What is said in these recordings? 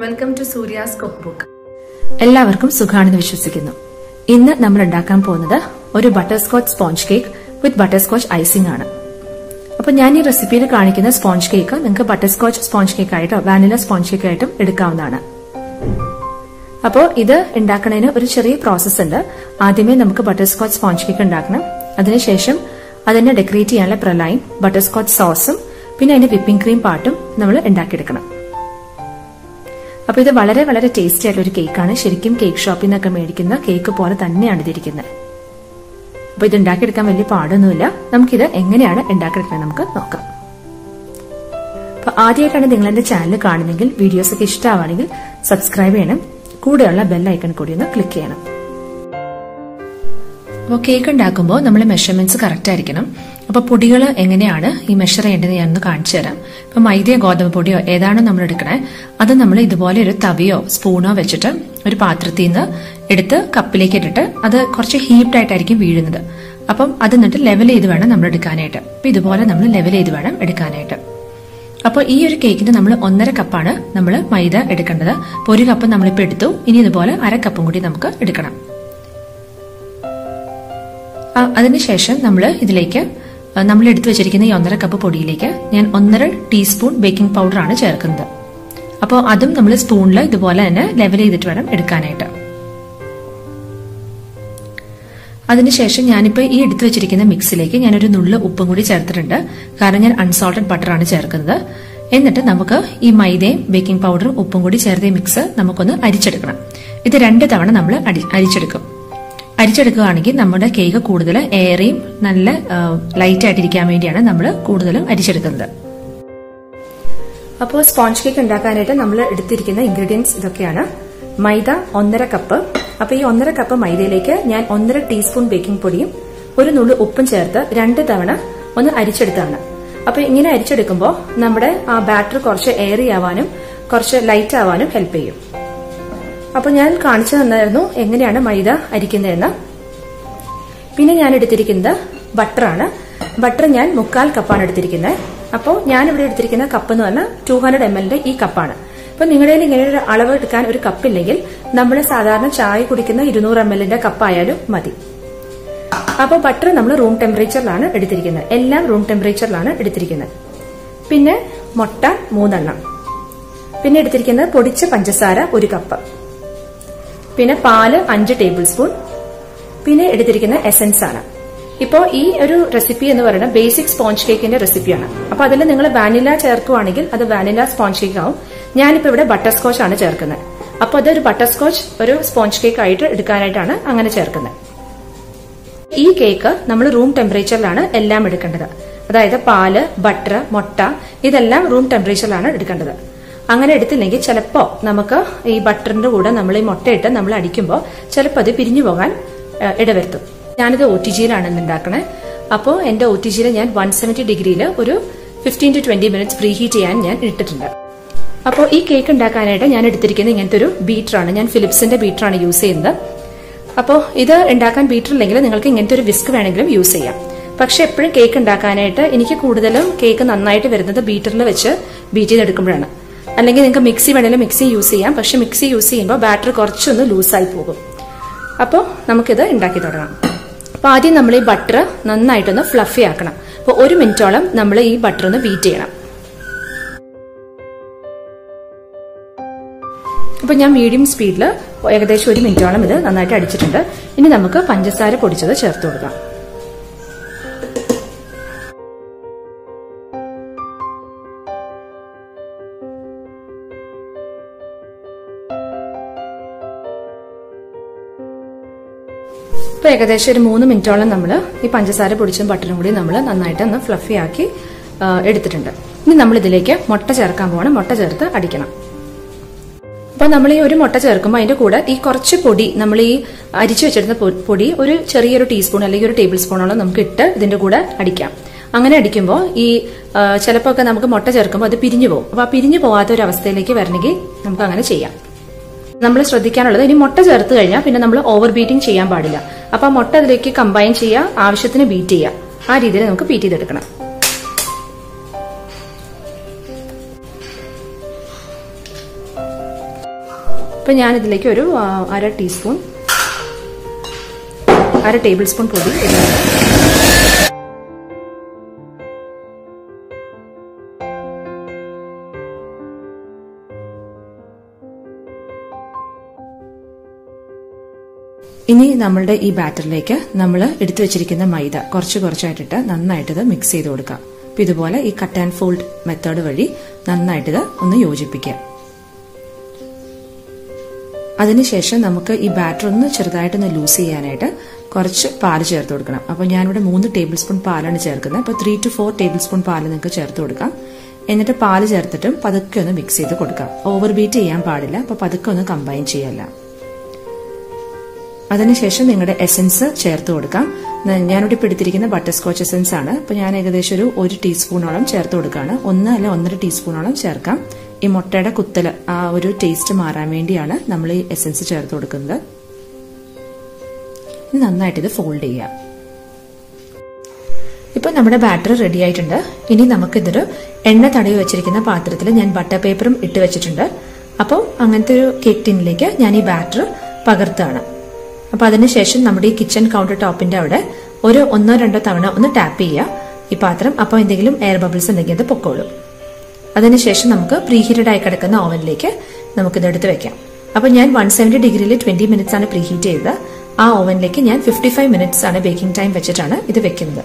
welcome to Surya's cookbook എല്ലാവർക്കും സുഖാണെന്ന് വിശ്വസിക്കുന്നു ഇന്ന് നമ്മൾ ഉണ്ടാക്കാൻ പോകുന്നത് ഒരു butterscotch sponge cake with butterscotch icing ആണ് അപ്പൊ ഞാൻ ഈ റെസിപ്പിയിൽ കാണിക്കുന്ന സ്പോഞ്ച് കേക്ക് നിങ്ങൾക്ക് ബട്ടർ സ്കോച്ച് സ്പോഞ്ച് കേക്ക് ആയിട്ടോ വാനില സ്പോഞ്ച് കേക്ക് ആയിട്ടും എടുക്കാവുന്നതാണ് അപ്പോൾ ഇത് ഉണ്ടാക്കുന്നതിന് ഒരു ചെറിയ പ്രോസസ്സ് ഉണ്ട് ആദ്യമേ നമുക്ക് ബട്ടർ സ്കോച്ച് സ്പോഞ്ച് കേക്ക് ഉണ്ടാക്കണം അതിനുശേഷം അതിനെ ഡെക്കറേറ്റ് ചെയ്യാനുള്ള പ്രലൈൻ ബട്ടർ സ്കോച്ച് സോസും പിന്നെ അതിന്റെ വിപ്പിംഗ് ക്രീം പാട്ടും നമ്മൾ ഉണ്ടാക്കിയെടുക്കണം അപ്പൊ ഇത് വളരെ വളരെ ടേസ്റ്റി ആയിട്ടുള്ള ഒരു കേക്കാണ് ശരിക്കും കേക്ക് ഷോപ്പിൽ നിന്നൊക്കെ മേടിക്കുന്ന കേക്ക് പോലെ തന്നെയാണ് ഇതിരിക്കുന്നത് അപ്പൊ ഇത് ഉണ്ടാക്കിയെടുക്കാൻ വലിയ പാടൊന്നുമില്ല നമുക്കിത് എങ്ങനെയാണ് ഉണ്ടാക്കിയെടുക്കുന്നത് നമുക്ക് നോക്കാം അപ്പൊ ആദ്യമായിട്ടാണ് നിങ്ങൾ എന്റെ ചാനൽ കാണുന്നെങ്കിൽ വീഡിയോസ് ഒക്കെ ഇഷ്ടമാണെങ്കിൽ സബ്സ്ക്രൈബ് ചെയ്യണം കൂടെയുള്ള ബെൽ ഐക്കൺ കൂടി ഒന്ന് ക്ലിക്ക് ചെയ്യണം അപ്പോൾ കേക്ക് ഉണ്ടാക്കുമ്പോൾ നമ്മൾ മെഷർമെന്റ്സ് കറക്റ്റ് ആയിരിക്കണം അപ്പോൾ പൊടികൾ എങ്ങനെയാണ് ഈ മെഷർ ചെയ്യേണ്ടത് ഞാനൊന്ന് കാണിച്ചു തരാം ഇപ്പൊ മൈദയോ ഗോതമ്പ് പൊടിയോ ഏതാണോ നമ്മൾ എടുക്കണേ അത് നമ്മൾ ഇതുപോലെ ഒരു തവിയോ സ്പൂണോ വെച്ചിട്ട് ഒരു പാത്രത്തിൽ നിന്ന് എടുത്ത് കപ്പിലേക്ക് ഇട്ടിട്ട് അത് കുറച്ച് ഹീപ്ഡ് ആയിട്ടായിരിക്കും വീഴുന്നത് അപ്പം അത് എന്നിട്ട് ലെവൽ ചെയ്ത് വേണം നമ്മൾ എടുക്കാനായിട്ട് അപ്പൊ ഇതുപോലെ നമ്മൾ ലെവൽ ചെയ്ത് വേണം എടുക്കാനായിട്ട് അപ്പോൾ ഈ ഒരു കേക്കിന് നമ്മൾ ഒന്നര കപ്പാണ് നമ്മൾ മൈദ എടുക്കേണ്ടത് അപ്പോൾ ഒരു കപ്പ് നമ്മളിപ്പോൾ എടുത്തു ഇനി ഇതുപോലെ അര കപ്പും കൂടി നമുക്ക് എടുക്കണം അതിനുശേഷം നമ്മൾ ഇതിലേക്ക് നമ്മൾ എടുത്തു വെച്ചിരിക്കുന്ന ഈ ഒന്നര കപ്പ് പൊടിയിലേക്ക് ഞാൻ ഒന്നര ടീസ്പൂൺ ബേക്കിംഗ് പൗഡർ ആണ് ചേർക്കുന്നത് അപ്പോൾ അതും നമ്മൾ സ്പൂണിൽ ഇതുപോലെ തന്നെ ലെവൽ ചെയ്തിട്ട് വേണം എടുക്കാനായിട്ട് അതിനുശേഷം ഞാനിപ്പോൾ ഈ എടുത്തു വെച്ചിരിക്കുന്ന മിക്സിലേക്ക് ഞാനൊരു നുള്ളു ഉപ്പും കൂടി ചേർത്തിട്ടുണ്ട് കാരണം ഞാൻ അൺസോൾട്ടഡ് ബട്ടറാണ് ചേർക്കുന്നത് എന്നിട്ട് നമുക്ക് ഈ മൈദയും ബേക്കിംഗ് പൗഡറും ഉപ്പും കൂടി ചേർത്ത മിക്സ് നമുക്കൊന്ന് അരിച്ചെടുക്കണം ഇത് രണ്ട് തവണ നമ്മൾ അരിച്ചെടുക്കും അരിച്ചെടുക്കുകയാണെങ്കിൽ നമ്മുടെ കേക്ക് കൂടുതൽ എയറിയും നല്ല ലൈറ്റ് ആയിട്ടിരിക്കാൻ വേണ്ടിയാണ് നമ്മൾ കൂടുതലും അരിച്ചെടുക്കുന്നത് അപ്പോൾ സ്പോഞ്ച് കേക്ക് ഉണ്ടാക്കാനായിട്ട് നമ്മൾ എടുത്തിരിക്കുന്ന ഇൻഗ്രീഡിയൻസ് ഇതൊക്കെയാണ് മൈദ ഒന്നര കപ്പ് അപ്പൊ ഈ ഒന്നര കപ്പ് മൈദയിലേക്ക് ഞാൻ ഒന്നര ടീസ്പൂൺ ബേക്കിംഗ് പൊടിയും ഒരു നുള്ളു ഉപ്പും ചേർത്ത് രണ്ട് തവണ ഒന്ന് അരിച്ചെടുത്താണ് അപ്പൊ ഇങ്ങനെ അരിച്ചെടുക്കുമ്പോൾ നമ്മുടെ ആ ബാറ്റർ കുറച്ച് എയറി ആവാനും കുറച്ച് ലൈറ്റ് ആവാനും ഹെൽപ്പ് ചെയ്യും അപ്പൊ ഞാൻ കാണിച്ചു തന്നായിരുന്നു എങ്ങനെയാണ് മൈദ അരിക്കുന്നതെന്ന് പിന്നെ ഞാൻ എടുത്തിരിക്കുന്നത് ബട്ടറാണ് ബട്ടർ ഞാൻ മുക്കാൽ കപ്പാണ് എടുത്തിരിക്കുന്നത് അപ്പോൾ ഞാൻ ഇവിടെ എടുത്തിരിക്കുന്ന കപ്പ് എന്ന് പറഞ്ഞാൽ ടു ഹൺഡ്രഡ് എം എല്ലിന്റെ ഈ കപ്പാണ് അപ്പൊ നിങ്ങളുടെ ഇങ്ങനെ ഒരു അളവ് എടുക്കാൻ ഒരു കപ്പില്ലെങ്കിൽ നമ്മൾ സാധാരണ ചായ കുടിക്കുന്ന ഇരുന്നൂറ് എം എല്ലിന്റെ കപ്പായാലും മതി അപ്പോൾ ബട്ടർ നമ്മൾ റൂം ടെമ്പറേച്ചറിലാണ് എടുത്തിരിക്കുന്നത് എല്ലാം റൂം ടെമ്പറേച്ചറിലാണ് എടുത്തിരിക്കുന്നത് പിന്നെ മുട്ട മൂന്നെണ്ണം പിന്നെ എടുത്തിരിക്കുന്നത് പൊടിച്ച പഞ്ചസാര ഒരു കപ്പ് പിന്നെ പാല് അഞ്ച് ടേബിൾ സ്പൂൺ പിന്നെ എടുത്തിരിക്കുന്ന എസൻസ് ആണ് ഇപ്പോൾ ഈ ഒരു റെസിപ്പി എന്ന് പറയുന്നത് ബേസിക് സ്പോഞ്ച് കേക്കിന്റെ റെസിപ്പിയാണ് അപ്പൊ അതിൽ നിങ്ങൾ വാനില ചേർക്കുവാണെങ്കിൽ അത് വാനില സ്പോഞ്ച് കേക്ക് ആവും ഞാനിപ്പോ ഇവിടെ ബട്ടർ സ്കോച്ച് ആണ് ചേർക്കുന്നത് അപ്പൊ അതൊരു ബട്ടർ സ്കോച്ച് ഒരു സ്പോഞ്ച് കേക്ക് ആയിട്ട് എടുക്കാനായിട്ടാണ് അങ്ങനെ ചേർക്കുന്നത് ഈ കേക്ക് നമ്മൾ റൂം ടെമ്പറേച്ചറിലാണ് എല്ലാം എടുക്കേണ്ടത് അതായത് പാല് ബട്ടർ മുട്ട ഇതെല്ലാം റൂം ടെമ്പറേച്ചറിലാണ് എടുക്കേണ്ടത് അങ്ങനെ എടുത്തില്ലെങ്കിൽ ചിലപ്പോൾ നമുക്ക് ഈ ബട്ടറിന്റെ കൂടെ നമ്മൾ ഈ മുട്ടയിട്ട് നമ്മൾ അടിക്കുമ്പോൾ ചിലപ്പോൾ അത് പിരിഞ്ഞു പോകാൻ ഇടവരുത്തും ഞാനിത് ഒ ടി ജിയിലാണ് ഉണ്ടാക്കണേ അപ്പോൾ എന്റെ ഒ ടി ജിയിൽ ഞാൻ വൺ സെവന്റി ഡിഗ്രിയിൽ ഒരു fifteen to twenty minutes preheat ചെയ്യാൻ ഞാൻ ഇട്ടിട്ടുണ്ട് അപ്പോൾ ഈ കേക്ക് ഉണ്ടാക്കാനായിട്ട് ഞാൻ എടുത്തിരിക്കുന്ന ഇങ്ങനത്തെ ഒരു ബീറ്ററാണ് ഞാൻ ഫിലിപ്സിന്റെ ബീറ്ററാണ് യൂസ് ചെയ്യുന്നത് അപ്പോൾ ഇത് ഉണ്ടാക്കാൻ ബീറ്റർ ഇല്ലെങ്കിൽ നിങ്ങൾക്ക് ഇങ്ങനത്തെ ഒരു വിസ്ക് വേണമെങ്കിലും യൂസ് ചെയ്യാം പക്ഷെ എപ്പോഴും കേക്ക് ഉണ്ടാക്കാനായിട്ട് എനിക്ക് കൂടുതലും കേക്ക് നന്നായിട്ട് വരുന്നത് ബീറ്ററിൽ വെച്ച് ബീറ്റ് ചെയ്തെടുക്കുമ്പോഴാണ് അല്ലെങ്കിൽ നിങ്ങൾക്ക് മിക്സി വേണമെങ്കിലും മിക്സി യൂസ് ചെയ്യാം പക്ഷെ മിക്സി യൂസ് ചെയ്യുമ്പോൾ ബാറ്റർ കുറച്ചൊന്ന് ലൂസായി പോകും അപ്പോൾ നമുക്കിത് ഉണ്ടാക്കി തുടങ്ങാം അപ്പോൾ ആദ്യം നമ്മൾ ഈ ബട്ടർ നന്നായിട്ടൊന്ന് ഫ്ലഫി ആക്കണം അപ്പോൾ ഒരു മിനിറ്റോളം നമ്മൾ ഈ ബട്ടർ ഒന്ന് ബീറ്റ് ചെയ്യണം അപ്പോൾ ഞാൻ മീഡിയം സ്പീഡിൽ ഏകദേശം ഒരു മിനിറ്റോളം ഇത് നന്നായിട്ട് അടിച്ചിട്ടുണ്ട് ഇനി നമുക്ക് പഞ്ചസാര പൊടിച്ചത് ചേർത്ത് കൊടുക്കാം ഇപ്പൊ ഏകദേശം ഒരു മൂന്ന് മിനിറ്റോളം നമ്മൾ ഈ പഞ്ചസാര പൊടിച്ചും ബട്ടറും കൂടി നമ്മൾ നന്നായിട്ട് ഒന്ന് ഫ്ലഫി ആക്കി എടുത്തിട്ടുണ്ട് ഇനി നമ്മൾ ഇതിലേക്ക് മുട്ട ചേർക്കാൻ പോകണം മുട്ട ചേർത്ത് അടിക്കണം അപ്പൊ നമ്മൾ ഈ ഒരു മുട്ട ചേർക്കുമ്പോൾ അതിന്റെ കൂടെ ഈ കുറച്ച് പൊടി നമ്മൾ ഈ അരിച്ചു വെച്ചിരുന്ന പൊടി ഒരു ചെറിയൊരു ടീസ്പൂൺ അല്ലെങ്കിൽ ഒരു ടേബിൾ സ്പൂണോളം നമുക്ക് ഇട്ട് ഇതിന്റെ കൂടെ അടിക്കാം അങ്ങനെ അടിക്കുമ്പോൾ ഈ ചിലപ്പോൾ ഒക്കെ നമുക്ക് മുട്ട ചേർക്കുമ്പോൾ അത് പിരിഞ്ഞു പോകും അപ്പൊ ആ പിരിഞ്ഞു പോകാത്ത ഒരു അവസ്ഥയിലേക്ക് വരണമെങ്കിൽ നമുക്ക് അങ്ങനെ ചെയ്യാം നമ്മൾ ശ്രദ്ധിക്കാനുള്ളത് ഇനി മുട്ട ചേർത്ത് കഴിഞ്ഞാൽ പിന്നെ നമ്മൾ ഓവർ ബീറ്റിംഗ് ചെയ്യാൻ പാടില്ല അപ്പൊ ആ മുട്ട അതിലേക്ക് കമ്പൈൻ ചെയ്യുക ആവശ്യത്തിന് ബീറ്റ് ചെയ്യുക ആ രീതിയിൽ നമുക്ക് ബീറ്റ് ചെയ്തെടുക്കണം അപ്പം ഞാൻ ഇതിലേക്ക് ഒരു ആ, അര ടീസ്പൂൺ അര ടേബിൾ സ്പൂൺ പൊടി ഇടുന്നുണ്ട് ഇനി നമ്മളുടെ ഈ ബാറ്ററിലേക്ക് നമ്മൾ എടുത്തു വെച്ചിരിക്കുന്ന മൈദ കുറച്ച് കുറച്ചായിട്ടിട്ട് നന്നായിട്ട് ഇത് മിക്സ് ചെയ്ത് കൊടുക്കാം അപ്പൊ ഇതുപോലെ ഈ കട്ട് ആൻഡ് ഫോൾഡ് മെത്തേഡ് വഴി നന്നായിട്ട് ഇത് ഒന്ന് യോജിപ്പിക്കാം അതിനുശേഷം നമുക്ക് ഈ ബാറ്റർ ഒന്ന് ചെറുതായിട്ടൊന്ന് ലൂസ് ചെയ്യാനായിട്ട് കുറച്ച് പാല് ചേർത്ത് കൊടുക്കണം അപ്പോൾ ഞാനിവിടെ മൂന്ന് ടേബിൾ സ്പൂൺ പാലാണ് ചേർക്കുന്നത് അപ്പോൾ three to four tablespoon പാല് നിങ്ങൾക്ക് ചേർത്ത് കൊടുക്കാം എന്നിട്ട് പാല് ചേർത്തിട്ടും പതുക്കെ ഒന്ന് മിക്സ് ചെയ്ത് കൊടുക്കാം ഓവർ ബീറ്റ് ചെയ്യാൻ പാടില്ല അപ്പോൾ പതുക്കെ ഒന്ന് കമ്പൈൻ ചെയ്യല്ല അതിനുശേഷം നിങ്ങളുടെ എസൻസ് ചേർത്ത് കൊടുക്കാം ന- ഞാനിവിടെ ഇപ്പോൾ എടുത്തിരിക്കുന്ന ബട്ടർ സ്കോച്ച് എസൻസ് ആണ് അപ്പോൾ ഞാൻ ഏകദേശം ഒരു ഒരു ടീസ്പൂണോളം ചേർത്ത് കൊടുക്കുകയാണ് ഒന്ന് അല്ല ഒന്നര ടീസ്പൂണോളം ചേർക്കാം ഈ മുട്ടയുടെ കുത്തല് ആ ഒരു ടേസ്റ്റ് മാറാൻ വേണ്ടിയാണ് നമ്മൾ ഈ എസൻസ് ചേർത്ത് കൊടുക്കുന്നത് ഇനി നന്നായിട്ട് ഇത് ഫോൾഡ് ചെയ്യാം ഇപ്പൊ നമ്മുടെ ബാറ്റർ റെഡി ആയിട്ടുണ്ട് ഇനി നമുക്കിതൊരു എണ്ണ തടവി വെച്ചിരിക്കുന്ന പാത്രത്തിൽ ഞാൻ ബട്ടർ പേപ്പറും ഇട്ട് വെച്ചിട്ടുണ്ട് അപ്പോൾ അങ്ങനത്തെ ഒരു കേക്ക് ടിന്നിലേക്ക് ഞാൻ ഈ ബാറ്റർ പകർത്താണ് അപ്പൊ അതിനുശേഷം നമ്മുടെ ഈ കിച്ചൺ കൗണ്ടർ ടോപ്പിന്റെ അവിടെ ഒരു ഒന്നോ രണ്ടോ തവണ ഒന്ന് ടാപ്പ് ചെയ്യുക ഈ പാത്രം അപ്പോൾ എന്തെങ്കിലും എയർ ബബിൾസ് ഉണ്ടെങ്കിൽ അത് പൊക്കോളും അതിനുശേഷം നമുക്ക് പ്രീഹീറ്റഡ് ആയി കിടക്കുന്ന ഓവനിലേക്ക് നമുക്കിത് എടുത്ത് വെക്കാം അപ്പൊ ഞാൻ വൺ സെവന്റി ഡിഗ്രിയിൽ ട്വന്റി മിനിറ്റ്സ് ആണ് പ്രീഹീറ്റ് ചെയ്തത് ആ ഓവനിലേക്ക് ഞാൻ ഫിഫ്റ്റി ഫൈവ് മിനിറ്റ്സ് ആണ് ബേക്കിംഗ് ടൈം വെച്ചിട്ടാണ് ഇത് വെക്കുന്നത്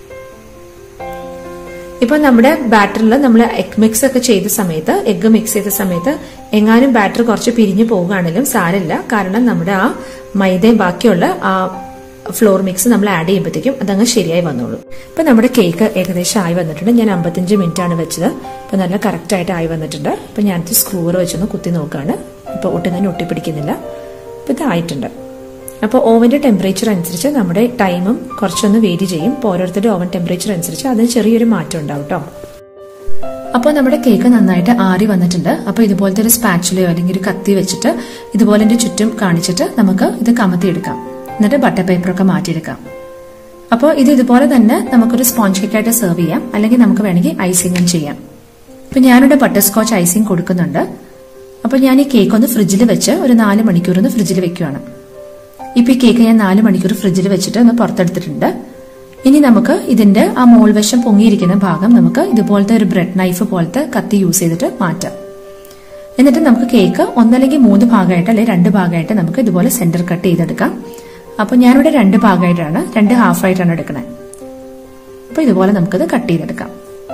ഇപ്പൊ നമ്മുടെ ബാറ്ററിൽ നമ്മൾ എഗ് മിക്സ് ഒക്കെ ചെയ്ത സമയത്ത് എഗ് മിക്സ് ചെയ്ത സമയത്ത് എങ്ങാനും ബാറ്റർ കുറച്ച് പിരിഞ്ഞു പോവുകയാണെങ്കിലും സാരമില്ല കാരണം നമ്മുടെ ആ മൈദയും ബാക്കിയുള്ള ആ ഫ്ലോർ മിക്സ് നമ്മൾ ആഡ് ചെയ്യുമ്പോഴത്തേക്കും അതങ്ങ് ശരിയായി വന്നോളൂ ഇപ്പൊ നമ്മുടെ കേക്ക് ഏകദേശം ആയി വന്നിട്ടുണ്ട് ഞാൻ അമ്പത്തഞ്ച് മിനിറ്റ് ആണ് വെച്ചത് ഇപ്പൊ നല്ല കറക്റ്റ് ആയിട്ട് ആയി വന്നിട്ടുണ്ട് ഇപ്പൊ ഞാനത് സ്ക്രൂവർ വെച്ചൊന്ന് കുത്തി നോക്കുകയാണ് ഇപ്പൊ ഒട്ടും തന്നെ ഒട്ടിപ്പിടിക്കുന്നില്ല ഇപ്പൊ ഇത് ആയിട്ടുണ്ട് അപ്പോൾ ഓവന്റെ ടെമ്പറേച്ചർ അനുസരിച്ച് നമ്മുടെ ടൈമും കുറച്ചൊന്ന് വേരി ചെയ്യും ഇപ്പോൾ ഓരോരുത്തരുടെ ഓവൻ ടെമ്പറേച്ചർ അനുസരിച്ച് അതിന് ചെറിയൊരു മാറ്റം ഉണ്ടാവും കേട്ടോ അപ്പോൾ നമ്മുടെ കേക്ക് നന്നായിട്ട് ആറി വന്നിട്ടുണ്ട് അപ്പോൾ ഇതുപോലത്തെ ഒരു സ്പാച്ചുലയോ അല്ലെങ്കിൽ ഒരു കത്തി വെച്ചിട്ട് ഇതുപോലെ ഇതിന്റെ ചുറ്റും കാണിച്ചിട്ട് നമുക്ക് ഇത് കമത്തിയെടുക്കാം എന്നിട്ട് ബട്ടർ പേപ്പറൊക്കെ മാറ്റിയെടുക്കാം അപ്പോൾ ഇത് ഇതുപോലെ തന്നെ നമുക്കൊരു സ്പോഞ്ച് കേക്കായിട്ട് സെർവ് ചെയ്യാം അല്ലെങ്കിൽ നമുക്ക് വേണമെങ്കിൽ ഐസിങ്ങും ചെയ്യാം ഇപ്പൊ ഞാനിവിടെ ബട്ടർ സ്കോച്ച് ഐസിങ് കൊടുക്കുന്നുണ്ട് അപ്പൊ ഞാൻ ഈ കേക്ക് ഒന്ന് ഫ്രിഡ്ജിൽ വെച്ച് ഒരു നാല് മണിക്കൂർ ഒന്ന് ഫ്രിഡ്ജിൽ വെക്കുവാണ് ഇപ്പൊ ഈ കേക്ക് ഞാൻ നാല് മണിക്കൂർ ഫ്രിഡ്ജിൽ വെച്ചിട്ട് ഒന്ന് പുറത്തെടുത്തിട്ടുണ്ട് ഇനി നമുക്ക് ഇതിന്റെ ആ മോൾ വശം പൊങ്ങിയിരിക്കുന്ന ഭാഗം നമുക്ക് ഇതുപോലത്തെ ഒരു ബ്രെഡ് നൈഫ് പോലത്തെ കത്തി യൂസ് ചെയ്തിട്ട് മാറ്റാം എന്നിട്ട് നമുക്ക് കേക്ക് ഒന്നല്ലെങ്കിൽ മൂന്ന് ഭാഗമായിട്ട് അല്ലെങ്കിൽ രണ്ട് ഭാഗമായിട്ട് നമുക്ക് ഇതുപോലെ സെന്റർ കട്ട് ചെയ്തെടുക്കാം അപ്പൊ ഞാനിവിടെ രണ്ട് ഭാഗമായിട്ടാണ് രണ്ട് ഹാഫ് ആയിട്ടാണ് എടുക്കണേ അപ്പൊ ഇതുപോലെ നമുക്കത് കട്ട് ചെയ്തെടുക്കാം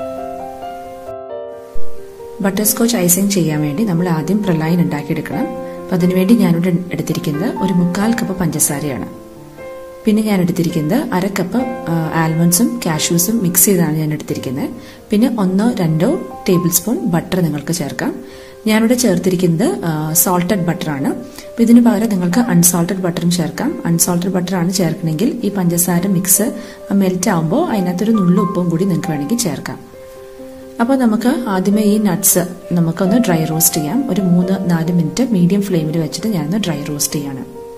ബട്ടർ സ്കോച്ച് ഐസിങ് ചെയ്യാൻ വേണ്ടി നമ്മൾ ആദ്യം പ്രലൈൻ ഉണ്ടാക്കിയെടുക്കണം അപ്പം അതിനുവേണ്ടി ഞാനിവിടെ എടുത്തിരിക്കുന്നത് ഒരു മുക്കാൽ കപ്പ് പഞ്ചസാരയാണ് പിന്നെ ഞാൻ എടുത്തിരിക്കുന്നത് അര കപ്പ് ആൽമണ്ട്സും കാഷ്യൂസും മിക്സ് ചെയ്താണ് ഞാൻ എടുത്തിരിക്കുന്നത് പിന്നെ ഒന്നോ രണ്ടോ ടേബിൾ സ്പൂൺ ബട്ടർ നിങ്ങൾക്ക് ചേർക്കാം ഞാനിവിടെ ചേർത്തിരിക്കുന്നത് സോൾട്ടഡ് ബട്ടറാണ് അപ്പം ഇതിന് പകരം നിങ്ങൾക്ക് അൺസോൾട്ടഡ് ബട്ടറും ചേർക്കാം അൺസോൾട്ടഡ് ബട്ടറാണ് ചേർക്കണമെങ്കിൽ ഈ പഞ്ചസാര മിക്സ് മെൽറ്റ് ആകുമ്പോൾ അതിനകത്തൊരു നുള്ളു ഉപ്പും കൂടി നിങ്ങൾക്ക് വേണമെങ്കിൽ ചേർക്കാം അപ്പോൾ നമുക്ക് ആദ്യമേ ഈ നട്ട്സ് നമുക്കൊന്ന് ഡ്രൈ റോസ്റ്റ് ചെയ്യാം ഒരു മൂന്ന് നാല് മിനിറ്റ് മീഡിയം ഫ്ലെയിമിൽ വെച്ചിട്ട് ഞാനൊന്ന് ഡ്രൈ റോസ്റ്റ് ചെയ്യാണ്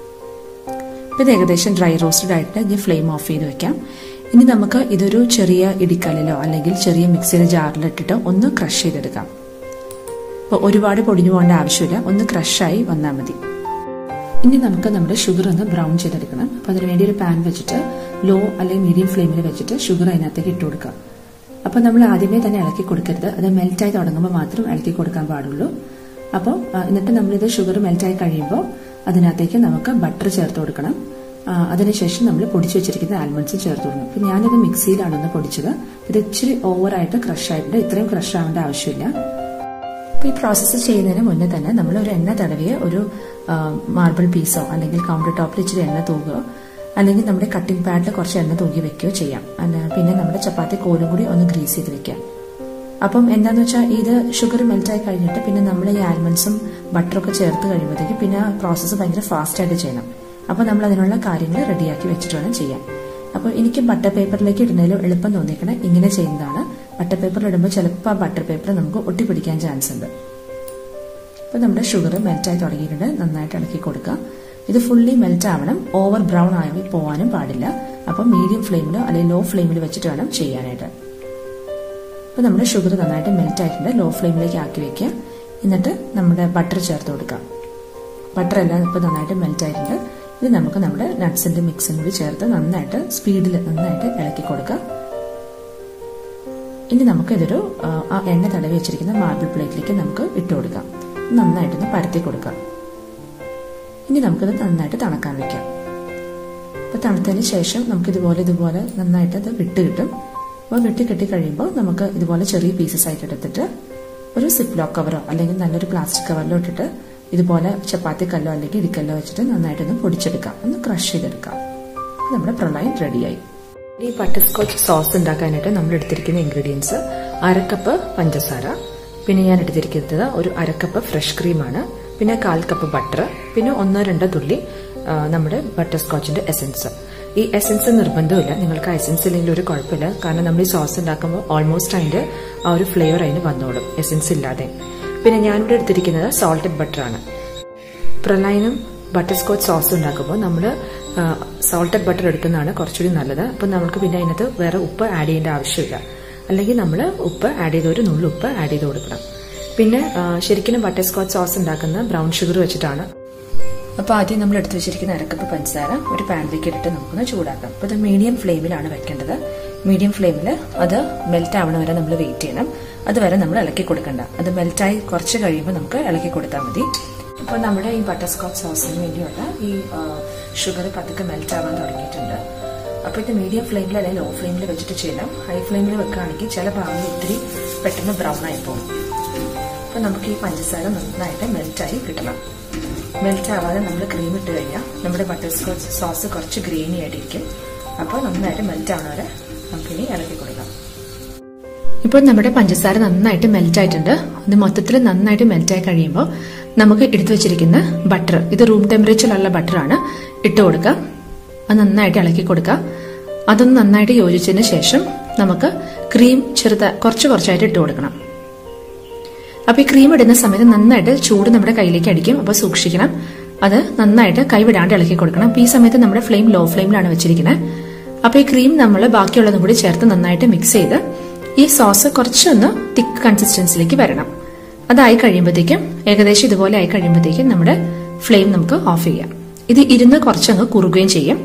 അപ്പോൾ ഇത് ഏകദേശം ഡ്രൈ റോസ്റ്റഡ് ആയിട്ട് ഞാൻ ഫ്ലെയിം ഓഫ് ചെയ്ത് വെക്കാം ഇനി നമുക്ക് ഇതൊരു ചെറിയ ഇടിക്കല്ലിലോ അല്ലെങ്കിൽ ചെറിയ മിക്സിയുടെ ജാറിലിട്ടിട്ട് ഒന്ന് ക്രഷ് ചെയ്തെടുക്കാം അപ്പോൾ ഒരുപാട് പൊടിഞ്ഞു പോകേണ്ട ആവശ്യമില്ല ഒന്ന് ക്രഷായി വന്നാൽ മതി ഇനി നമുക്ക് നമ്മുടെ ഷുഗർ ഒന്ന് ബ്രൗൺ ചെയ്തെടുക്കണം അപ്പോൾ അതിന് വേണ്ടി ഒരു പാൻ വെച്ചിട്ട് ലോ അല്ലെങ്കിൽ മീഡിയം ഫ്ലെയിമിൽ വെച്ചിട്ട് ഷുഗർ അതിനകത്തേക്ക് ഇട്ട് കൊടുക്കാം അപ്പോൾ നമ്മൾ ആദ്യമേ തന്നെ ഇളക്കി കൊടുക്കരുത് അത് മെൽറ്റായി തുടങ്ങുമ്പോൾ മാത്രം ഇളക്കി കൊടുക്കാൻ പാടുള്ളൂ അപ്പോൾ എന്നിട്ട് നമ്മളിത് ഷുഗർ മെൽറ്റായി കഴിയുമ്പോൾ അതിനകത്തേക്ക് നമുക്ക് ബട്ടർ ചേർത്ത് കൊടുക്കണം അതിനുശേഷം നമ്മൾ പൊടിച്ചു വെച്ചിരിക്കുന്ന ആൽമണ്ട്സ് ചേർത്ത് കൊടുക്കണം അപ്പം ഞാനിത് മിക്സിയിലാണ് ഒന്ന് പൊടിച്ചത് ഇത് ഇച്ചിരി ഓവറായിട്ട് ക്രഷ് ആയിട്ടുണ്ട് ഇത്രയും ക്രഷ് ആവേണ്ട ആവശ്യമില്ല അപ്പോൾ ഈ പ്രോസസ്സ് ചെയ്യുന്നതിന് മുന്നേ തന്നെ നമ്മൾ ഒരു എണ്ണ തടവിയ ഒരു മാർബിൾ പീസോ അല്ലെങ്കിൽ കൗണ്ടർ ടോപ്പിൽ ഇച്ചിരി എണ്ണ തൂകുകയോ അല്ലെങ്കിൽ നമ്മുടെ കട്ടിംഗ് പാഡിൽ കുറച്ച് എണ്ണ തൂക്കി വെക്കുകയോ ചെയ്യാം പിന്നെ നമ്മുടെ ചപ്പാത്തി കോലും കൂടി ഒന്ന് ഗ്രീസ് ചെയ്ത് വെക്കാം അപ്പം എന്താന്ന് വെച്ചാൽ ഇത് ഷുഗർ മെൽറ്റായി കഴിഞ്ഞിട്ട് പിന്നെ നമ്മൾ ഈ ആൽമണ്ട്സും ബട്ടറൊക്കെ ചേർത്ത് കഴിയുമ്പോഴത്തേക്ക് പിന്നെ പ്രോസസ്സ് ഭയങ്കര ഫാസ്റ്റ് ആയിട്ട് ചെയ്യണം അപ്പോൾ നമ്മൾ അതിനുള്ള കാര്യങ്ങൾ റെഡിയാക്കി വെച്ചിട്ട് വേണം ചെയ്യാൻ അപ്പോൾ എനിക്ക് ബട്ടർ പേപ്പറിലേക്ക് ഇടുന്നതിലും എളുപ്പം തോന്നിക്കണേ ഇങ്ങനെ ചെയ്യുന്നതാണ് ബട്ടർ പേപ്പറിൽ ഇടുമ്പോൾ ചിലപ്പോൾ ആ ബട്ടർ പേപ്പർ നമുക്ക് ഒട്ടിപ്പിടിക്കാൻ ചാൻസ് ഉണ്ട് അപ്പോൾ നമ്മുടെ ഷുഗർ മെൽറ്റായി തുടങ്ങിയിട്ടുണ്ട് നന്നായിട്ട് ഇളക്കി കൊടുക്കുക ഇത് ഫുള്ളി മെൽറ്റ് ആവണം ഓവർ ബ്രൗൺ ആയി പോകാനും പാടില്ല അപ്പം മീഡിയം ഫ്ലെയിമിലോ അല്ലെങ്കിൽ ലോ ഫ്ലെയിമിൽ വെച്ചിട്ട് വേണം ചെയ്യാനായിട്ട് അപ്പോൾ നമ്മുടെ ഷുഗർ നന്നായിട്ട് മെൽറ്റ് ആയിട്ടുണ്ട് ലോ ഫ്ലെയിമിലേക്ക് ആക്കി വെക്കുക എന്നിട്ട് നമ്മുടെ ബട്ടർ ചേർത്ത് കൊടുക്കാം ബട്ടർ എല്ലാം ഇപ്പോൾ നന്നായിട്ട് മെൽറ്റ് ആയിട്ടുണ്ട് ഇനി നമുക്ക് നമ്മുടെ നട്ട്സിന്റെ മിക്സും കൂടി ചേർത്ത് നന്നായിട്ട് സ്പീഡിൽ നന്നായിട്ട് ഇളക്കി കൊടുക്കാം ഇനി നമുക്ക് ഇതൊരു ആ എണ്ണ തടവി വെച്ചിരിക്കുന്ന മാർബിൾ പ്ലേറ്റിലേക്ക് നമുക്ക് ഇട്ട് കൊടുക്കാം നന്നായിട്ടൊന്ന് പരത്തി കൊടുക്കാം ഇനി നമുക്കിത് നന്നായിട്ട് തണുക്കാൻ വെക്കാം അപ്പോൾ തണുത്തതിന് ശേഷം നമുക്ക് ഇതുപോലെ ഇതുപോലെ നന്നായിട്ട് അത് വിട്ട് കിട്ടും അപ്പോൾ വെട്ടി കെട്ടി കഴിയുമ്പോൾ നമുക്ക് ഇതുപോലെ ചെറിയ പീസസ് ആയിട്ട് എടുത്തിട്ട് ഒരു സിപ്പ് ലോക്ക് കവറോ അല്ലെങ്കിൽ നല്ലൊരു പ്ലാസ്റ്റിക് കവറിലോ ഇട്ടിട്ട് ഇതുപോലെ ചപ്പാത്തി കല്ലോ അല്ലെങ്കിൽ ഇടിക്കല്ലോ വെച്ചിട്ട് നന്നായിട്ടൊന്ന് പൊടിച്ചെടുക്കാം ഒന്ന് ക്രഷ് ചെയ്തെടുക്കാം നമ്മുടെ പ്രളയം റെഡിയായി ഈ ബട്ടർ സ്കോച്ച് സോസ് ഉണ്ടാക്കാനായിട്ട് നമ്മൾ എടുത്തിരിക്കുന്ന ഇൻഗ്രീഡിയൻസ് അരക്കപ്പ് പഞ്ചസാര പിന്നെ ഞാൻ എടുത്തിരിക്കുന്നത് ഒരു അരക്കപ്പ് ഫ്രഷ് ക്രീമാണ് പിന്നെ കാൽ കപ്പ് ബട്ടർ പിന്നെ ഒന്നോ രണ്ടോ തുള്ളി നമ്മുടെ ബട്ടർ സ്കോച്ചിന്റെ എസൻസ് ഈ എസൻസ് നിർബന്ധമില്ല നിങ്ങൾക്ക് എസൻസ് ഇല്ലെങ്കിൽ ഒരു കുഴപ്പമില്ല കാരണം നമ്മൾ ഈ സോസ് ഉണ്ടാക്കുമ്പോൾ ഓൾമോസ്റ്റ് അതിന്റെ ആ ഒരു ഫ്ലേവർ അതിന് വന്നോളും എസൻസ് ഇല്ലാതെ പിന്നെ ഞാനിവിടെ എടുത്തിരിക്കുന്നത് സോൾട്ടഡ് ബട്ടർ ആണ് പ്രളയനും ബട്ടർ സ്കോച്ച് സോസ് ഉണ്ടാക്കുമ്പോൾ നമ്മൾ സോൾട്ടഡ് ബട്ടർ എടുക്കുന്നതാണ് കുറച്ചുകൂടി നല്ലത് അപ്പം നമുക്ക് പിന്നെ അതിനകത്ത് വേറെ ഉപ്പ് ആഡ് ചെയ്യേണ്ട ആവശ്യമില്ല അല്ലെങ്കിൽ നമ്മൾ ഉപ്പ് ആഡ് ചെയ്ത് ഒരു നുള്ളു ഉപ്പ് ആഡ് ചെയ്ത് കൊടുക്കണം പിന്നെ ശരിക്കും ബട്ടർ സ്കോച്ച് സോസ് ഉണ്ടാക്കുന്ന ബ്രൗൺ ഷുഗർ വെച്ചിട്ടാണ് അപ്പോൾ ആദ്യം നമ്മൾ എടുത്തു വെച്ചിരിക്കുന്ന അരക്കപ്പ് പഞ്ചസാര ഒരു പാനിലേക്ക് ഇട്ടിട്ട് നമുക്കൊന്ന് ചൂടാക്കാം അപ്പോൾ ഇത് മീഡിയം ഫ്ലെയിമിലാണ് വെക്കേണ്ടത് മീഡിയം ഫ്ലെയിമിൽ അത് മെൽറ്റ് ആവണ വരെ നമ്മൾ വെയിറ്റ് ചെയ്യണം അതുവരെ നമ്മൾ ഇളക്കി കൊടുക്കണ്ട അത് മെൽറ്റായി കുറച്ച് കഴിയുമ്പോൾ നമുക്ക് ഇളക്കി കൊടുത്താൽ മതി അപ്പോൾ നമ്മുടെ ഈ ബട്ടർ സ്കോച്ച് സോസിന് വേണ്ടിയുള്ള ഈ ഷുഗർ പതുക്കെ മെൽറ്റ് ആവാൻ തുടങ്ങിയിട്ടുണ്ട് അപ്പോൾ ഇത് മീഡിയം ഫ്ലെയിമിൽ അല്ലെങ്കിൽ ലോ ഫ്ലെയിമിൽ വെച്ചിട്ട് ചെയ്യണം ഹൈ ഫ്ലെയിമിൽ വെക്കുകയാണെങ്കിൽ ചില ഭാഗങ്ങൾ ഒത്തിരി പെട്ടെന്ന് ബ്രൗൺ ആയി പോകും അപ്പോൾ നമുക്ക് ഈ പഞ്ചസാര നന്നായിട്ട് മെൽറ്റായി കിട്ടണം മെൽറ്റ് ആവാതെ നമ്മൾ ക്രീം ഇട്ട് കഴിഞ്ഞാൽ നമ്മുടെ ബട്ടർ സ്കോച്ച് സോസ് കുറച്ച് ഗ്രീനി ആയിട്ടിരിക്കും അപ്പോൾ നന്നായിട്ട് മെൽറ്റ് ആവണ വരെ നമുക്കിനി ഇളക്കി കൊടുക്കാം ഇപ്പോൾ നമ്മുടെ പഞ്ചസാര നന്നായിട്ട് മെൽറ്റ് ആയിട്ടുണ്ട് ഇത് മൊത്തത്തിൽ നന്നായിട്ട് മെൽറ്റ് ആയി കഴിയുമ്പോൾ നമുക്ക് എടുത്തു വെച്ചിരിക്കുന്ന ബട്ടർ ഇത് റൂം ടെമ്പറേച്ചറിലുള്ള ബട്ടറാണ് ഇട്ട് കൊടുക്കുക അത് നന്നായിട്ട് ഇളക്കി കൊടുക്കുക അതൊന്ന് നന്നായിട്ട് യോജിച്ചതിന് ശേഷം നമുക്ക് ക്രീം ചെറുത കുറച്ച് കുറച്ചായിട്ട് ഇട്ട് കൊടുക്കണം അപ്പൊ ഈ ക്രീം ഇടുന്ന സമയത്ത് നന്നായിട്ട് ചൂട് നമ്മുടെ കയ്യിലേക്ക് അടിക്കും അപ്പൊ സൂക്ഷിക്കണം അത് നന്നായിട്ട് കൈവിടാണ്ട് ഇളക്കി കൊടുക്കണം അപ്പൊ ഈ സമയത്ത് നമ്മുടെ ഫ്ലെയിം ലോ ഫ്ലെയിമിലാണ് വെച്ചിരിക്കുന്നത് അപ്പൊ ഈ ക്രീം നമ്മൾ ബാക്കിയുള്ളതും കൂടി ചേർത്ത് നന്നായിട്ട് മിക്സ് ചെയ്ത് ഈ സോസ് കുറച്ചൊന്ന് തിക്ക് കൺസിസ്റ്റൻസിലേക്ക് വരണം അതായി കഴിയുമ്പോഴത്തേക്കും ഏകദേശം ഇതുപോലെ ആയി കഴിയുമ്പോഴത്തേക്കും നമ്മുടെ ഫ്ലെയിം നമുക്ക് ഓഫ് ചെയ്യാം ഇത് ഇരുന്ന് കുറച്ചങ്ങ് കുറുകുകയും ചെയ്യും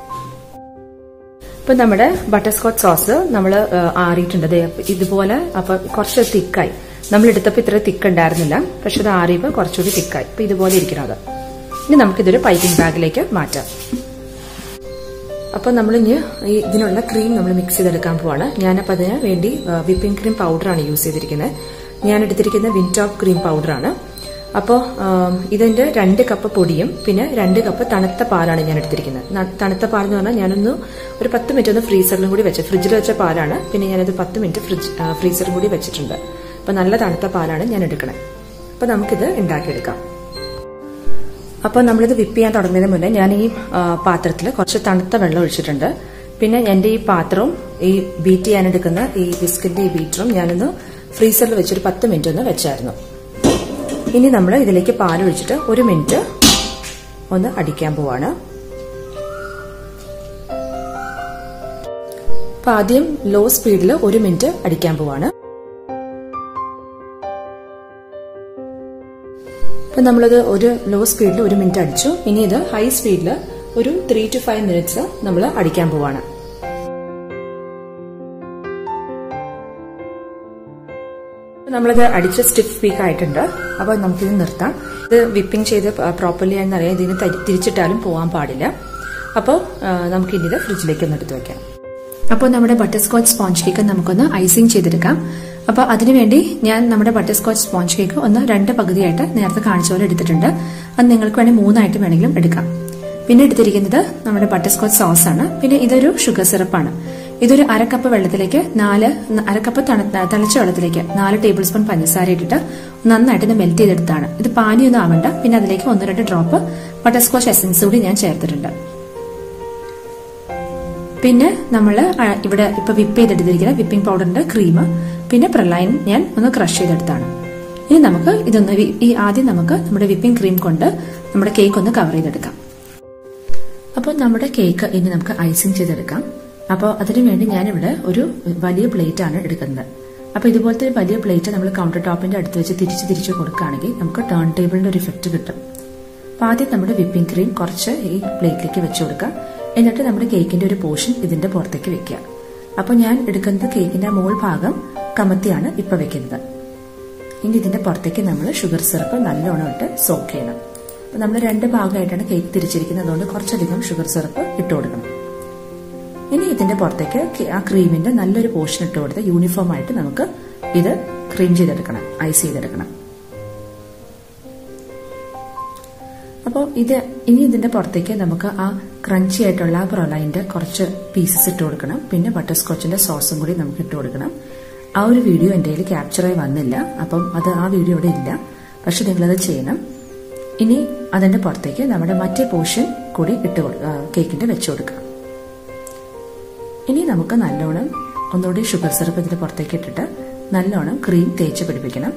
ഇപ്പൊ നമ്മുടെ ബട്ടർ സ്കോച്ച് സോസ് നമ്മൾ ആറിയിട്ടുണ്ട് ഇതുപോലെ അപ്പൊ കുറച്ച് തിക്കായി നമ്മൾ എടുത്തപ്പോൾ ഇത്ര തിക്ക് ഉണ്ടായിരുന്നില്ല പക്ഷെ അത് ആറിയപ്പോൾ കുറച്ചുകൂടി തിക്കായി ഇപ്പൊ ഇതുപോലെ ഇരിക്കണം അത് ഇനി നമുക്കിതൊരു പൈപ്പിംഗ് ബാഗിലേക്ക് മാറ്റാം അപ്പൊ നമ്മൾ ഇനി ഈ ഇതിനുള്ള ക്രീം നമ്മൾ മിക്സ് ചെയ്തെടുക്കാൻ പോവാണ് ഞാനപ്പോൾ അതിന് വേണ്ടി വിപ്പിംഗ് ക്രീം പൗഡറാണ് യൂസ് ചെയ്തിരിക്കുന്നത് ഞാൻ എടുത്തിരിക്കുന്ന വിൻടോപ്പ് ക്രീം പൗഡറാണ് അപ്പോൾ ഇതിന്റെ രണ്ട് കപ്പ് പൊടിയും പിന്നെ രണ്ട് കപ്പ് തണുത്ത പാലാണ് ഞാൻ എടുത്തിരിക്കുന്നത് തണുത്ത പാൽ എന്ന് പറഞ്ഞാൽ ഞാനൊന്ന് ഒരു പത്ത് മിനിറ്റ് ഒന്ന് ഫ്രീസറിലും കൂടി വെച്ച് ഫ്രിഡ്ജിൽ വെച്ച പാലാണ് പിന്നെ ഞാനത് പത്ത് മിനിറ്റ് ഫ്രിഡ്ജ് ഫ്രീസറും കൂടി വെച്ചിട്ടുണ്ട് അപ്പൊ നല്ല തണുത്ത പാലാണ് ഞാൻ എടുക്കണേ അപ്പൊ നമുക്കിത് ഉണ്ടാക്കിയെടുക്കാം അപ്പോൾ നമ്മളിത് വിപ്പ് ചെയ്യാൻ തുടങ്ങുന്നതിന് മുന്നേ ഞാൻ ഈ പാത്രത്തിൽ കുറച്ച് തണുത്ത വെള്ളം ഒഴിച്ചിട്ടുണ്ട് പിന്നെ എൻ്റെ ഈ പാത്രവും ഈ ബീറ്റ് ചെയ്യാൻ എടുക്കുന്ന ഈ ബിസ്ക്കറ്റിന്റെ ഈ ബീറ്ററും ഞാനൊന്ന് ഫ്രീസറിൽ വെച്ചൊരു പത്ത് മിനിറ്റ് ഒന്ന് വെച്ചായിരുന്നു ഇനി നമ്മൾ ഇതിലേക്ക് പാൽ ഒഴിച്ചിട്ട് ഒരു മിനിറ്റ് ഒന്ന് അടിക്കാൻ പോവാണ് അപ്പൊ ആദ്യം ലോ സ്പീഡിൽ ഒരു മിനിറ്റ് അടിക്കാൻ പോവാണ് ഇപ്പൊ നമ്മളത് ഒരു ലോ സ്പീഡിൽ ഒരു മിനിറ്റ് അടിച്ചു ഇനി ഇത് ഹൈ സ്പീഡിൽ ഒരു ത്രീ ടു ഫൈവ് മിനിറ്റ്സ് നമ്മൾ അടിക്കാൻ പോവാണ് നമ്മളത് അടിച്ച് സ്റ്റിഫ് പീക്ക് ആയിട്ടുണ്ട് അപ്പോൾ നമുക്കിത് നിർത്താം ഇത് വിപ്പിംഗ് ചെയ്ത് പ്രോപ്പർലി ആണെന്നറിയാം ഇതിന് തിരിച്ചിട്ടാലും പോകാൻ പാടില്ല അപ്പോൾ നമുക്കിനി ഇത് ഫ്രിഡ്ജിലേക്ക് ഒന്ന് എടുത്ത് വെക്കാം അപ്പോൾ നമ്മുടെ ബട്ടർ സ്കോച്ച് സ്പോഞ്ച് കേക്ക് നമുക്കൊന്ന് ഐസിങ് ചെയ്തെടുക്കാം അപ്പോൾ അതിനുവേണ്ടി ഞാൻ നമ്മുടെ ബട്ടർ സ്കോച്ച് സ്പോഞ്ച് കേക്ക് ഒന്ന് രണ്ട് പകുതിയായിട്ട് നേരത്തെ കാണിച്ച പോലെ എടുത്തിട്ടുണ്ട് അത് നിങ്ങൾക്ക് വേണമെങ്കിൽ മൂന്നായിട്ട് വേണമെങ്കിലും എടുക്കാം പിന്നെ എടുത്തിരിക്കുന്നത് നമ്മുടെ ബട്ടർ സ്കോച്ച് സോസ് ആണ് പിന്നെ ഇതൊരു ഷുഗർ സിറപ്പാണ് ഇതൊരു അരക്കപ്പ് വെള്ളത്തിലേക്ക് നാല് അരക്കപ്പ് തിളച്ച വെള്ളത്തിലേക്ക് നാല് ടേബിൾ സ്പൂൺ പഞ്ചസാര ഇട്ടിട്ട് നന്നായിട്ട് ഇത് മെൽറ്റ് ചെയ്തെടുത്താണ് ഇത് പാനിയൊന്നും ആവണ്ട പിന്നെ അതിലേക്ക് ഒന്ന് രണ്ട് ഡ്രോപ്പ് ബട്ടർ സ്കോച്ച് എസൻസ് കൂടി ഞാൻ ചേർത്തിട്ടുണ്ട് പിന്നെ നമ്മൾ ഇവിടെ ഇപ്പൊ വിപ്പ് ചെയ്തെടുത്തിരിക്കുന്ന വിപ്പിംഗ് പൗഡറിന്റെ ക്രീം പിന്നെ പ്രലൈൻ ഞാൻ ഒന്ന് ക്രഷ് ചെയ്തെടുത്താണ് ഇനി നമുക്ക് ഇതൊന്ന് ഈ ആദ്യം നമുക്ക് നമ്മുടെ വിപ്പിംഗ് ക്രീം കൊണ്ട് നമ്മുടെ കേക്ക് ഒന്ന് കവർ ചെയ്തെടുക്കാം അപ്പോൾ നമ്മുടെ കേക്ക് ഇനി നമുക്ക് ഐസിങ് ചെയ്തെടുക്കാം അപ്പോൾ അതിനു വേണ്ടി ഞാനിവിടെ ഒരു വലിയ പ്ലേറ്റ് ആണ് എടുക്കുന്നത് അപ്പോൾ ഇതുപോലത്തെ ഒരു വലിയ പ്ലേറ്റ് നമ്മൾ കൗണ്ടർ ടോപ്പിന്റെ അടുത്ത് വെച്ച് തിരിച്ച് തിരിച്ച് കൊടുക്കുകയാണെങ്കിൽ നമുക്ക് ടേൺ ടേബിളിന്റെ ഒരു ഇഫക്റ്റ് കിട്ടും അപ്പൊ ആദ്യം നമ്മുടെ വിപ്പിംഗ് ക്രീം കുറച്ച് ഈ പ്ലേറ്റിലേക്ക് വെച്ചു കൊടുക്കുക എന്നിട്ട് നമ്മുടെ കേക്കിന്റെ ഒരു പോർഷൻ ഇതിന്റെ പുറത്തേക്ക് വെക്കുക അപ്പൊ ഞാൻ എടുക്കുന്നത് കേക്കിന്റെ മോൾ ഭാഗം കമത്തിയാണ് ഇപ്പൊ വെക്കുന്നത് ഇനി ഇതിന്റെ പുറത്തേക്ക് നമ്മൾ ഷുഗർ സിറപ്പ് നല്ലോണം ഇട്ട് സോക്ക് ചെയ്യണം അപ്പൊ നമ്മൾ രണ്ട് ഭാഗമായിട്ടാണ് കേക്ക് തിരിച്ചിരിക്കുന്നത് അതുകൊണ്ട് കുറച്ചധികം ഷുഗർ സിറപ്പ് ഇട്ട് കൊടുക്കണം ഇനി ഇതിന്റെ പുറത്തേക്ക് ആ ക്രീമിന്റെ നല്ലൊരു പോർഷൻ ഇട്ട് കൊടുത്ത് യൂണിഫോം ആയിട്ട് നമുക്ക് ഇത് ക്രീം ചെയ്തെടുക്കണം ഐസ് ചെയ്തെടുക്കണം അപ്പോൾ ഇത് ഇനി ഇതിന്റെ പുറത്തേക്ക് നമുക്ക് ആ ക്രഞ്ചി ആയിട്ടുള്ള ആ പ്രൊലൈൻ്റെ കുറച്ച് പീസസ് ഇട്ട് കൊടുക്കണം പിന്നെ ബട്ടർ സ്കോച്ചിന്റെ സോസും കൂടി നമുക്ക് ഇട്ട് കൊടുക്കണം ആ ഒരു വീഡിയോ എൻ്റെ കയ്യിൽ ക്യാപ്ചറായി വന്നില്ല അപ്പം അത് ആ വീഡിയോ ഇവിടെ ഇല്ല പക്ഷെ നിങ്ങളത് ചെയ്യണം ഇനി അതിന്റെ പുറത്തേക്ക് നമ്മുടെ മറ്റേ പോർഷൻ കൂടി ഇട്ട് കേക്കിന്റെ വെച്ചു കൊടുക്കാം ഇനി നമുക്ക് നല്ലോണം ഒന്നുകൂടി ഷുഗർ സിറപ്പ് ഇതിന്റെ പുറത്തേക്ക് ഇട്ടിട്ട് നല്ലോണം ക്രീം തേച്ച് പിടിപ്പിക്കണം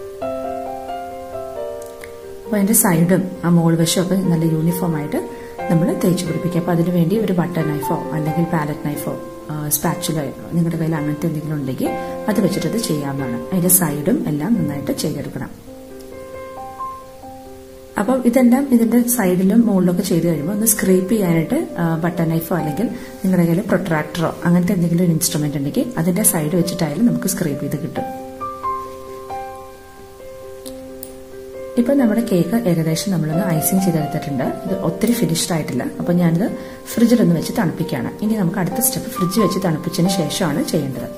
അപ്പോൾ അതിന്റെ സൈഡും ആ മോൾ വശവും ഒക്കെ നല്ല യൂണിഫോം ആയിട്ട് നമ്മൾ തേച്ച് പിടിപ്പിക്കുക അപ്പോൾ അതിനു വേണ്ടി ഒരു ബട്ടർ നൈഫോ അല്ലെങ്കിൽ പാലറ്റ് നൈഫോ സ്പാച്ചുലയോ നിങ്ങളുടെ കയ്യിൽ അങ്ങനത്തെ എന്തെങ്കിലും ഉണ്ടെങ്കിൽ അത് വെച്ചിട്ട് അത് ചെയ്യാവുന്നതാണ് അതിന്റെ സൈഡും എല്ലാം നന്നായിട്ട് ചെയ്തെടുക്കണം അപ്പം ഇതെല്ലാം ഇതിന്റെ സൈഡിലും മുകളിലൊക്കെ ചെയ്ത് കഴിയുമ്പോൾ ഒന്ന് സ്ക്രേപ്പ് ചെയ്യാനായിട്ട് ബട്ടർ നൈഫോ അല്ലെങ്കിൽ നിങ്ങളുടെ കയ്യിൽ പ്രൊട്രാക്ടറോ അങ്ങനത്തെ എന്തെങ്കിലും ഒരു ഇൻസ്ട്രുമെന്റ് ഉണ്ടെങ്കിൽ അതിന്റെ സൈഡ് വെച്ചിട്ടായാലും നമുക്ക് സ്ക്രേപ്പ് ചെയ്ത് കിട്ടും ഇപ്പൊ നമ്മുടെ കേക്ക് ഏകദേശം നമ്മളൊന്ന് ഐസിങ് ചെയ്തെടുത്തിട്ടുണ്ട് ഇത് ഒത്തിരി ഫിനിഷ്ഡ് ആയിട്ടില്ല അപ്പൊ ഞാനിത് ഫ്രിഡ്ജിലൊന്ന് വെച്ച് തണുപ്പിക്കുകയാണ് ഇനി നമുക്ക് അടുത്ത സ്റ്റെപ്പ് ഫ്രിഡ്ജ് വെച്ച് തണുപ്പിച്ചതിന് ശേഷമാണ് ചെയ്യേണ്ടത്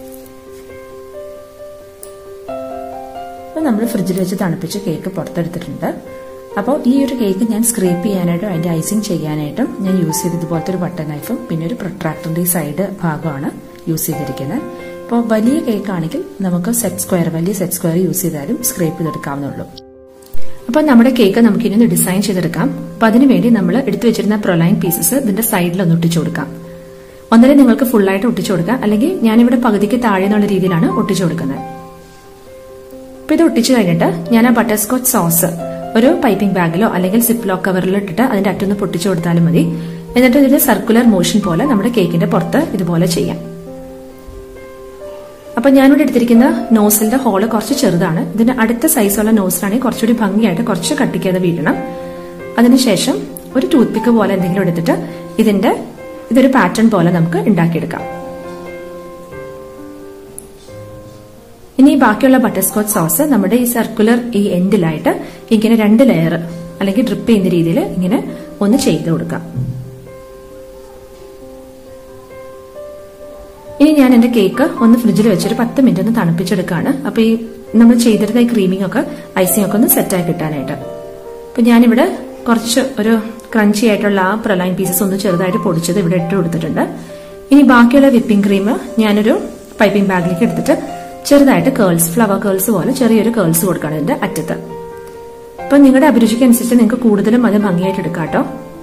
അപ്പോൾ നമ്മൾ ഫ്രിഡ്ജിൽ വെച്ച് തണുപ്പിച്ച് കേക്ക് പുറത്തെടുത്തിട്ടുണ്ട് അപ്പോൾ ഈ ഒരു കേക്ക് ഞാൻ സ്ക്രേപ്പ് ചെയ്യാനായിട്ടും അതിന്റെ ഐസിങ് ചെയ്യാനായിട്ടും ഞാൻ യൂസ് ചെയ്തത് ഇതുപോലത്തെ ഒരു ബട്ടർ നൈഫും പിന്നെ ഒരു പ്രൊട്രാക്ടറിന്റെ സൈഡ് ഭാഗമാണ് യൂസ് ചെയ്തിരിക്കുന്നത് ഇപ്പോൾ വലിയ കേക്ക് ആണെങ്കിൽ നമുക്ക് സെറ്റ് സ്ക്വയർ വലിയ സെറ്റ് സ്ക്വയർ യൂസ് ചെയ്താലും സ്ക്രേപ്പ് ചെയ്തെടുക്കാവുന്നുള്ളൂ അപ്പോൾ നമ്മുടെ കേക്ക് നമുക്ക് ഇനി ഒന്ന് ഡിസൈൻ ചെയ്തെടുക്കാം അപ്പൊ അതിനുവേണ്ടി നമ്മൾ എടുത്തു വെച്ചിരുന്ന പ്രൊലൈൻ പീസസ് ഇതിന്റെ സൈഡിൽ ഒന്ന് ഒട്ടിച്ചു കൊടുക്കാം ഒന്നര നിങ്ങൾക്ക് ഫുള്ളായിട്ട് ഒട്ടിച്ചു കൊടുക്കാം അല്ലെങ്കിൽ ഞാനിവിടെ പകുതിക്ക് താഴെ എന്നുള്ള രീതിയിലാണ് ഒട്ടിച്ചു കൊടുക്കുന്നത് അപ്പൊ ഇത് ഒട്ടിച്ചു കഴിഞ്ഞിട്ട് ഞാൻ ആ ബട്ടർ സ്കോച്ച് സോസ് ഒരു പൈപ്പിംഗ് ബാഗിലോ അല്ലെങ്കിൽ സിപ്പ് ലോക്ക് കവറിലോ ഇട്ടിട്ട് അതിന്റെ അറ്റൊന്ന് പൊട്ടിച്ചു കൊടുത്താലും മതി എന്നിട്ട് ഇതിന്റെ സർക്കുലർ മോഷൻ പോലെ നമ്മുടെ കേക്കിന്റെ പുറത്ത് ഇതുപോലെ ചെയ്യാം അപ്പൊ ഞാനിവിടെ എടുത്തിരിക്കുന്ന നോസിലിന്റെ ഹോള് കുറച്ച് ചെറുതാണ് ഇതിന് അടുത്ത സൈസുള്ള നോസിലാണെങ്കിൽ കുറച്ചുകൂടി ഭംഗിയായിട്ട് കുറച്ച് കട്ടിക്കാതെ വീഴണം അതിനുശേഷം ഒരു ടൂത്ത് പിക്ക് പോലെ എന്തെങ്കിലും എടുത്തിട്ട് ഇതിന്റെ ഇതൊരു പാറ്റേൺ പോലെ നമുക്ക് ഉണ്ടാക്കിയെടുക്കാം ഇനി ബാക്കിയുള്ള ബട്ടർ സ്കോച്ച് സോസ് നമ്മുടെ ഈ സർക്കുലർ ഈ എൻഡിലായിട്ട് ഇങ്ങനെ രണ്ട് ലെയർ അല്ലെങ്കിൽ ഡ്രിപ്പ് ചെയ്യുന്ന രീതിയിൽ ഇങ്ങനെ ഒന്ന് ചെയ്ത് കൊടുക്കാം ഇനി ഞാൻ എന്റെ കേക്ക് ഒന്ന് ഫ്രിഡ്ജിൽ വെച്ചൊരു പത്ത് മിനിറ്റ് ഒന്ന് തണുപ്പിച്ചെടുക്കുകയാണ് അപ്പൊ ഈ നമ്മൾ ചെയ്തിരുന്ന ഈ ക്രീമിംഗ് ഒക്കെ ഐസിംഗ് ഒക്കെ ഒന്ന് സെറ്റായി കിട്ടാനായിട്ട് അപ്പൊ ഞാനിവിടെ കുറച്ച് ഒരു ക്രഞ്ചി ആയിട്ടുള്ള ആ പ്രലൈൻ പീസസ് ഒന്ന് ചെറുതായിട്ട് പൊടിച്ചത് ഇവിടെ ഇട്ട് കൊടുത്തിട്ടുണ്ട് ഇനി ബാക്കിയുള്ള വിപ്പിംഗ് ക്രീം ഞാനൊരു പൈപ്പിംഗ് ബാഗിലേക്ക് എടുത്തിട്ട് ചെറുതായിട്ട് കേൾസ് ഫ്ലവർ കേൾസ് പോലെ ചെറിയൊരു കേൾസ് കൊടുക്കണം ഇതിന്റെ അറ്റത്ത് അപ്പൊ നിങ്ങളുടെ അഭിരുചിക്ക് അനുസരിച്ച് നിങ്ങൾക്ക് കൂടുതലും അത് ഭംഗിയായിട്ട് എടുക്കാം കേട്ടോ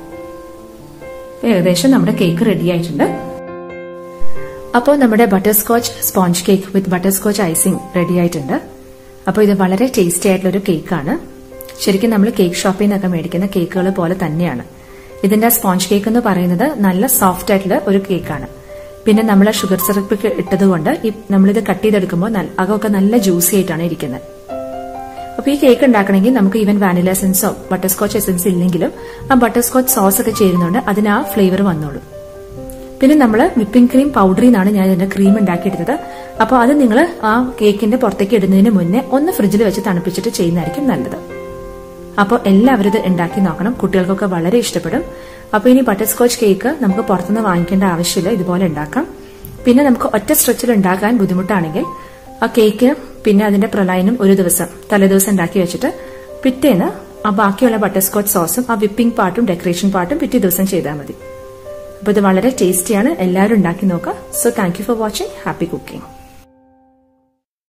ഏകദേശം നമ്മുടെ കേക്ക് റെഡി ആയിട്ടുണ്ട് അപ്പോൾ നമ്മുടെ butterscotch sponge cake with butterscotch icing ready ആയിട്ടുണ്ട് അപ്പോൾ ഇത് വളരെ ടേസ്റ്റി ആയിട്ടുള്ള ഒരു കേക്കാണ് ശരിക്കും നമ്മൾ കേക്ക് ഷോപ്പിൽ നിന്നൊക്കെ മേടിക്കുന്ന കേക്കുകൾ പോലെ തന്നെയാണ് ഇതിന്റെ സ്പോഞ്ച് കേക്ക് എന്ന് പറയുന്നത് നല്ല സോഫ്റ്റ് ആയിട്ടുള്ള ഒരു കേക്കാണ് പിന്നെ നമ്മൾ ഷുഗർ സിറപ്പ് ഇട്ടതുകൊണ്ട് ഈ നമ്മളിത് കട്ട് ചെയ്തെടുക്കുമ്പോൾ അകമൊക്കെ നല്ല ജ്യൂസി ആയിട്ടാണ് ഇരിക്കുന്നത് അപ്പൊ ഈ കേക്ക് ഉണ്ടാക്കണമെങ്കിൽ നമുക്ക് ഈവൻ വാനില എസൻസോ ബട്ടർ സ്കോച്ച് എസൻസ് ഇല്ലെങ്കിലും ആ ബട്ടർ സ്കോച്ച് സോസ് ഒക്കെ ചേരുന്നുണ്ട് അതിന് ആ ഫ്ലേവർ വന്നോളൂ പിന്നെ നമ്മൾ വിപ്പിംഗ് ക്രീം പൗഡറിൽ നിന്നാണ് ഞാൻ ഇതിന്റെ ക്രീം ഉണ്ടാക്കിയെടുത്തത് അപ്പോൾ അത് നിങ്ങൾ ആ കേക്കിന്റെ പുറത്തേക്ക് ഇടുന്നതിന് മുന്നേ ഒന്ന് ഫ്രിഡ്ജിൽ വെച്ച് തണുപ്പിച്ചിട്ട് ചെയ്യുന്നതായിരിക്കും നല്ലത് അപ്പോൾ എല്ലാവരും ഇത് ഉണ്ടാക്കി നോക്കണം കുട്ടികൾക്കൊക്കെ വളരെ ഇഷ്ടപ്പെടും അപ്പോൾ ഇനി ബട്ടർ സ്കോച്ച് കേക്ക് നമുക്ക് പുറത്തുനിന്ന് വാങ്ങിക്കേണ്ട ആവശ്യമില്ല ഇതുപോലെ ഉണ്ടാക്കാം പിന്നെ നമുക്ക് ഒറ്റ സ്ട്രെച്ചിൽ ഉണ്ടാക്കാൻ ബുദ്ധിമുട്ടാണെങ്കിൽ ആ കേക്ക് പിന്നെ അതിന്റെ പ്രളയനും ഒരു ദിവസം തലേദിവസം ഉണ്ടാക്കി വെച്ചിട്ട് പിറ്റേന്ന് ആ ബാക്കിയുള്ള ബട്ടർ സ്കോച്ച് സോസും ആ വിപ്പിംഗ് പാർട്ടും ഡെക്കറേഷൻ പാർട്ടും പിറ്റേ ദിവസം ചെയ്താൽ മതി അപ്പോൾ ഇത് വളരെ ടേസ്റ്റിയാണ് എല്ലാവരും ഉണ്ടാക്കി നോക്കുക so thank you for watching happy cooking